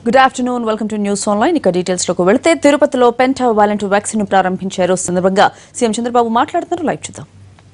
Good afternoon welcome to news online ఇక details లోకి వెళితే తిరుపతిలో పెంటా వాలెంట్ వ్యాక్సిన్ ప్రారంభించారు సందర్భంగా సీఎం చంద్రబాబు మాట్లాడుతున్నారు లైవ్ చూద్దాం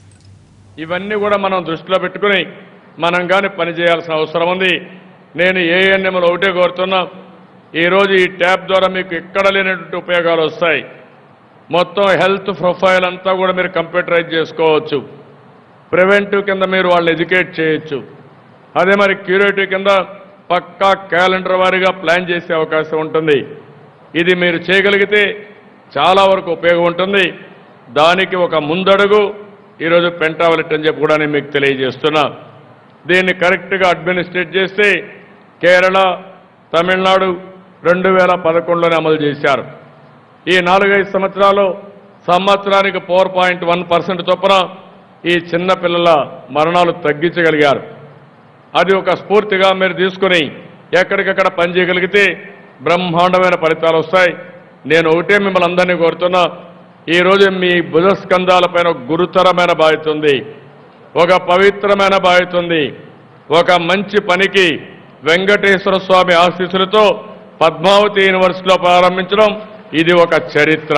ఇవన్నీ కూడా మనం దృష్టిలో పెట్టుకుని మనం కానీ పనిచేయాల్సిన అవసరం ఉంది నేను ఏఎన్ఎంలు ఒకటే కోరుతున్నా ఈరోజు ఈ ట్యాబ్ ద్వారా మీకు ఎక్కడ లేనటువంటి ఉపయోగాలు వస్తాయి మొత్తం హెల్త్ ప్రొఫైల్ అంతా కూడా మీరు కంప్యూటరైజ్ చేసుకోవచ్చు ప్రివెంటివ్ కింద మీరు వాళ్ళని ఎడ్యుకేట్ చేయొచ్చు అదే మరి క్యూరేటివ్ కింద పక్కా క్యాలెండర్ వారీగా ప్లాన్ చేసే అవకాశం ఉంటుంది ఇది మీరు చేయగలిగితే చాలా వరకు ఉపయోగం ఉంటుంది దానికి ఒక ముందడుగు ఈరోజు పెంటావలెట్ అని చెప్పి కూడా నేను మీకు తెలియజేస్తున్నా దీన్ని కరెక్ట్గా అడ్మినిస్ట్రేట్ చేస్తే కేరళ తమిళనాడు రెండు వేల పదకొండులోనే అమలు చేశారు ఈ నాలుగైదు సంవత్సరాలు సంవత్సరానికి ఫోర్ పాయింట్ వన్ పర్సెంట్ చొప్పున ఈ చిన్న పిల్లల మరణాలు తగ్గించగలిగారు అది ఒక స్ఫూర్తిగా మీరు తీసుకుని ఎక్కడికక్కడ పనిచేయగలిగితే బ్రహ్మాండమైన ఫలితాలు వస్తాయి నేను ఒకటే మిమ్మల్ని అందరినీ కోరుతున్నా ఈరోజు మీ భుజస్కంధాలపైన ఒక గురుతరమైన బాధ్యత ఉంది ఒక పవిత్రమైన బాధ్యత ఉంది ఒక మంచి పనికి వెంకటేశ్వర స్వామి ఆశీస్సులతో పద్మావతి యూనివర్సిటీలో ప్రారంభించడం ఇది ఒక చరిత్ర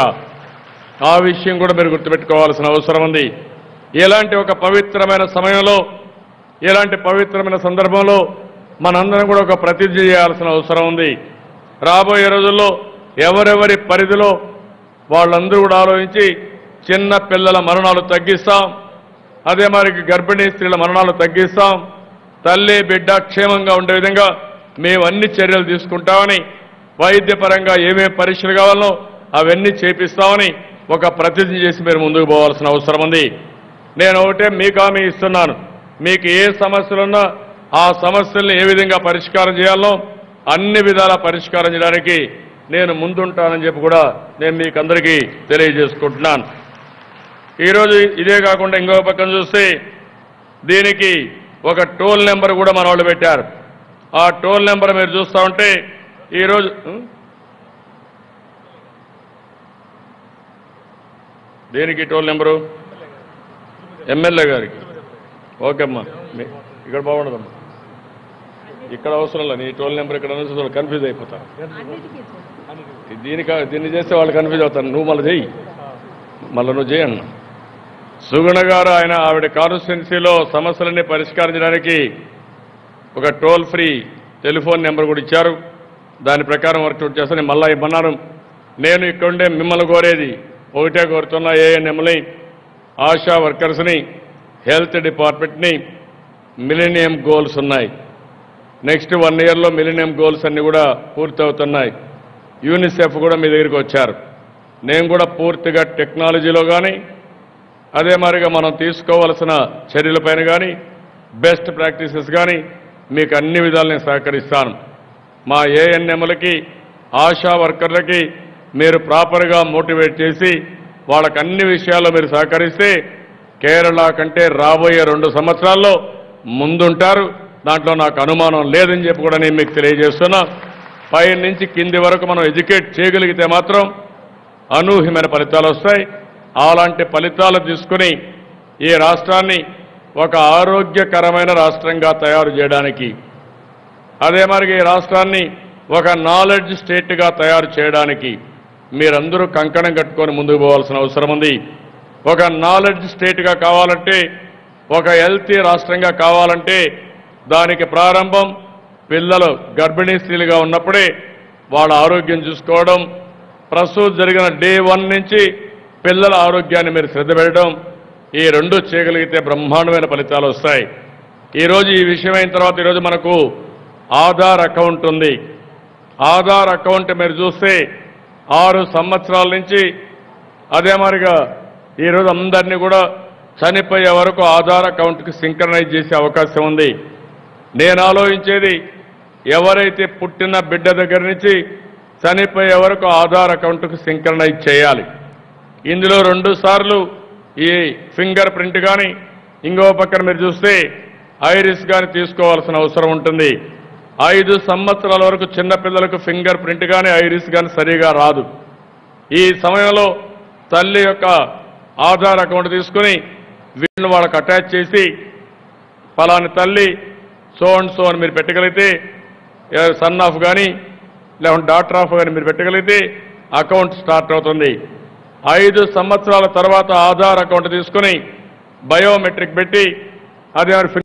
ఆ విషయం కూడా మీరు గుర్తుపెట్టుకోవాల్సిన అవసరం ఉంది ఇలాంటి ఒక పవిత్రమైన సమయంలో ఇలాంటి పవిత్రమైన సందర్భంలో మనందరం కూడా ఒక ప్రతిజ్ఞ చేయాల్సిన అవసరం ఉంది రాబోయే రోజుల్లో ఎవరెవరి పరిధిలో వాళ్ళందరూ కూడా ఆలోచించి చిన్న పిల్లల మరణాలు తగ్గిస్తాం అదే మరి గర్భిణీ స్త్రీల మరణాలు తగ్గిస్తాం తల్లి బిడ్డ క్షేమంగా ఉండే విధంగా మేము అన్ని చర్యలు తీసుకుంటామని వైద్యపరంగా ఏమేమి పరీక్షలు కావాలో అవన్నీ చేపిస్తామని ఒక ప్రతిజ్ఞ చేసి మీరు ముందుకు పోవాల్సిన అవసరం ఉంది నేను ఒకటే మీకు హామీ ఇస్తున్నాను మీకు ఏ సమస్యలున్నా ఆ సమస్యల్ని ఏ విధంగా పరిష్కారం చేయాలో అన్ని విధాల పరిష్కారం చేయడానికి నేను ముందుంటానని చెప్పి కూడా నేను మీకు అందరికీ తెలియజేసుకుంటున్నాను ఈరోజు ఇదే కాకుండా ఇంకో పక్కన చూస్తే దీనికి ఒక టోల్ నెంబర్ కూడా మన వాళ్ళు పెట్టారు ఆ టోల్ నెంబర్ మీరు చూస్తా ఉంటే ఈరోజు ఉం? దేనికి టోల్ నెంబరు ఎమ్మెల్యే గారికి ఓకే అమ్మా మీ- ఇక్కడ బాగుండదమ్మా ఇక్కడ అవసరం లేదు నీ టోల్ నెంబర్ ఇక్కడ నుంచి వాళ్ళు కన్ఫ్యూజ్ అయిపోతారు దీనికి దీన్ని చేస్తే వాళ్ళు కన్ఫ్యూజ్ అవుతారు నువ్వు మళ్ళీ చెయ్యి మళ్ళీ నువ్వు చేయన్న సుగుణ గారు ఆయన ఆవిడ కాన్స్టిట్యున్సీలో సమస్యలన్నీ పరిష్కరించడానికి ఒక టోల్ ఫ్రీ టెలిఫోన్ నెంబర్ కూడా ఇచ్చారు దాని ప్రకారం వర్కౌట్ చేస్తాను నేను మళ్ళా ఇమ్మన్నాను నేను ఇక్కడుండే మిమ్మల్ని కోరేది ఒకటే కోరుతున్నా ఏఎన్ఎంని ఆశా వర్కర్స్ని హెల్త్ డిపార్ట్మెంట్ని మిలీనియం గోల్స్ ఉన్నాయి నెక్స్ట్ వన్ ఇయర్లో మిలీనియం గోల్స్ అన్ని కూడా పూర్తవుతున్నాయి యూనిసెఫ్ కూడా మీ దగ్గరికి వచ్చారు నేను కూడా పూర్తిగా టెక్నాలజీలో కానీ అదే మాదిరిగా మనం తీసుకోవలసిన చర్యలపైన కానీ బెస్ట్ ప్రాక్టీసెస్ కానీ మీకు అన్ని విధాలు నేను సహకరిస్తాను మా ఏఎన్ఎంలకి ఆశా వర్కర్లకి మీరు ప్రాపర్గా మోటివేట్ చేసి వాళ్ళకి అన్ని విషయాల్లో మీరు సహకరిస్తే కేరళ కంటే రాబోయే రెండు సంవత్సరాల్లో ముందుంటారు దాంట్లో నాకు అనుమానం లేదని చెప్పి కూడా నేను మీకు తెలియజేస్తున్నా పై నుంచి కింది వరకు మనం ఎడ్యుకేట్ చేయగలిగితే మాత్రం అనూహ్యమైన ఫలితాలు వస్తాయి అలాంటి ఫలితాలు తీసుకుని ఈ రాష్ట్రాన్ని ఒక ఆరోగ్యకరమైన రాష్ట్రంగా తయారు చేయడానికి అదే మరి ఈ రాష్ట్రాన్ని ఒక నాలెడ్జ్ స్టేట్గా తయారు చేయడానికి మీరందరూ కంకణం కట్టుకొని ముందుకు పోవాల్సిన అవసరం ఉంది ఒక నాలెడ్జ్ స్టేట్గా కావాలంటే ఒక హెల్తీ రాష్ట్రంగా కావాలంటే దానికి ప్రారంభం పిల్లలు గర్భిణీ స్త్రీలుగా ఉన్నప్పుడే వాళ్ళ ఆరోగ్యం చూసుకోవడం ప్రసూతి జరిగిన డే వన్ నుంచి పిల్లల ఆరోగ్యాన్ని మీరు శ్రద్ధ పెట్టడం ఈ రెండు చేయగలిగితే బ్రహ్మాండమైన ఫలితాలు వస్తాయి ఈరోజు ఈ విషయం అయిన తర్వాత ఈరోజు మనకు ఆధార్ అకౌంట్ ఉంది ఆధార్ అకౌంట్ మీరు చూస్తే ఆరు సంవత్సరాల నుంచి అదే మాదిరిగా ఈరోజు అందరినీ కూడా చనిపోయే వరకు ఆధార్ అకౌంట్కి సింక్రనైజ్ చేసే అవకాశం ఉంది నేను ఆలోచించేది ఎవరైతే పుట్టిన బిడ్డ దగ్గర నుంచి చనిపోయే వరకు ఆధార్ అకౌంట్కు సింక్రనైజ్ చేయాలి ఇందులో రెండు సార్లు ఈ ఫింగర్ ప్రింట్ కానీ ఇంకో పక్కన మీరు చూస్తే ఐరిస్ కానీ తీసుకోవాల్సిన అవసరం ఉంటుంది ఐదు సంవత్సరాల వరకు చిన్నపిల్లలకు ఫింగర్ ప్రింట్ కానీ ఐరిస్ కానీ సరిగా రాదు ఈ సమయంలో తల్లి యొక్క ఆధార్ అకౌంట్ తీసుకుని వీళ్ళని వాళ్ళకి అటాచ్ చేసి పలాని తల్లి సో అండ్ సో అని మీరు పెట్టగలిగితే సన్ ఆఫ్ కానీ లేకుంటే డాక్టర్ ఆఫ్ కానీ మీరు పెట్టగలిగితే అకౌంట్ స్టార్ట్ అవుతుంది ఐదు సంవత్సరాల తర్వాత ఆధార్ అకౌంట్ తీసుకుని బయోమెట్రిక్ పెట్టి అది